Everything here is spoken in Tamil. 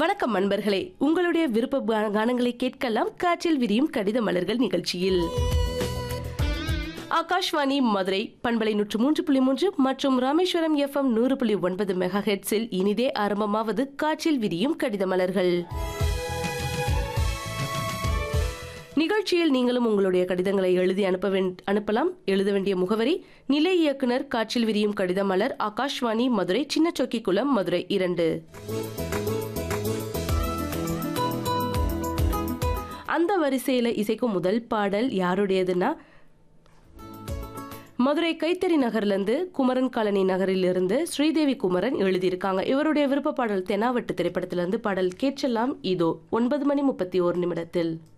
வணக்கம் நண்பர்களே உங்களுடைய விருப்ப கா- கானங்களை கேட்கலாம் காற்றில் விரியும் கடித மலர்கள் நிகழ்ச்சியில் ஆகாஷ்வாணி மதுரை பண்பலை நூற்று மூன்று புள்ளி மூன்று மற்றும் ராமேஸ்வரம் எஃப்எம் நூறு புள்ளி ஒன்பது மெகா ஹெட்ஸில் இனிதே ஆரம்பமாவது காற்றில் விரியும் கடித மலர்கள் நிகழ்ச்சியில் நீங்களும் உங்களுடைய கடிதங்களை எழுதி அனுப்ப வேண்- அனுப்பலாம் எழுத வேண்டிய முகவரி நிலை இயக்குனர் காற்றில் விரியும் கடித மலர் ஆகாஷ்வாணி மதுரை சின்னச்சொக்கி குளம் மதுரை இரண்டு அந்த வரிசையில இசைக்கும் முதல் பாடல் யாருடையதுன்னா மதுரை கைத்தறி நகர்லேருந்து குமரன் காலனி நகரிலிருந்து ஸ்ரீதேவி குமரன் எழுதியிருக்காங்க இவருடைய விருப்ப பாடல் தெனாவட்டு திரைப்படத்திலிருந்து பாடல் கேட்கலாம் இதோ ஒன்பது மணி முப்பத்தி ஓரு நிமிடத்தில்